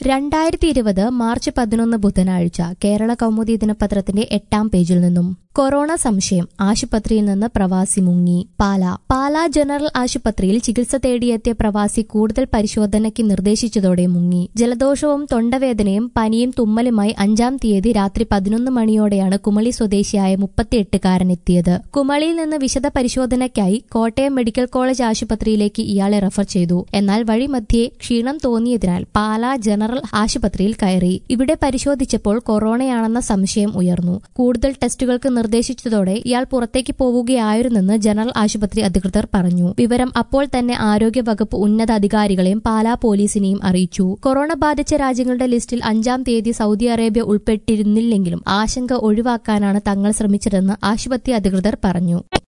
രണ്ടായിരത്തി ഇരുപത് മാർച്ച് പതിനൊന്ന് ബുധനാഴ്ച കേരള കൗമുദി ദിനപത്രത്തിന്റെ എട്ടാം പേജിൽ നിന്നും കൊറോണ സംശയം ആശുപത്രിയിൽ നിന്ന് പ്രവാസി മുങ്ങി പാല പാല ജനറൽ ആശുപത്രിയിൽ ചികിത്സ തേടിയെത്തിയ പ്രവാസി കൂടുതൽ പരിശോധനയ്ക്ക് നിർദ്ദേശിച്ചതോടെ മുങ്ങി ജലദോഷവും തൊണ്ടവേദനയും പനിയും തുമ്മലുമായി അഞ്ചാം തീയതി രാത്രി പതിനൊന്ന് മണിയോടെയാണ് കുമളി സ്വദേശിയായ മുപ്പത്തിയെട്ടുകാരൻ എത്തിയത് കുമളിയിൽ നിന്ന് വിശദ പരിശോധനയ്ക്കായി കോട്ടയം മെഡിക്കൽ കോളേജ് ആശുപത്രിയിലേക്ക് ഇയാളെ റഫർ ചെയ്തു എന്നാൽ വഴിമധ്യേ ക്ഷീണം തോന്നിയതിനാൽ പാല ജനറൽ ആശുപത്രിയിൽ കയറി ഇവിടെ പരിശോധിച്ചപ്പോൾ കൊറോണയാണെന്ന സംശയം ഉയർന്നു കൂടുതൽ ടെസ്റ്റുകൾക്ക് നിർദ്ദേശിച്ചതോടെ ഇയാൾ പുറത്തേക്ക് പോവുകയായിരുന്നെന്ന് ജനറൽ ആശുപത്രി അധികൃതർ പറഞ്ഞു വിവരം അപ്പോൾ തന്നെ ആരോഗ്യവകുപ്പ് ഉന്നത അധികാരികളെയും പാലാ പോലീസിനെയും അറിയിച്ചു കൊറോണ ബാധിച്ച രാജ്യങ്ങളുടെ ലിസ്റ്റിൽ അഞ്ചാം തീയതി സൗദി അറേബ്യ ഉൾപ്പെട്ടിരുന്നില്ലെങ്കിലും ആശങ്ക ഒഴിവാക്കാനാണ് തങ്ങൾ ശ്രമിച്ചതെന്ന് ആശുപത്രി അധികൃതർ പറഞ്ഞു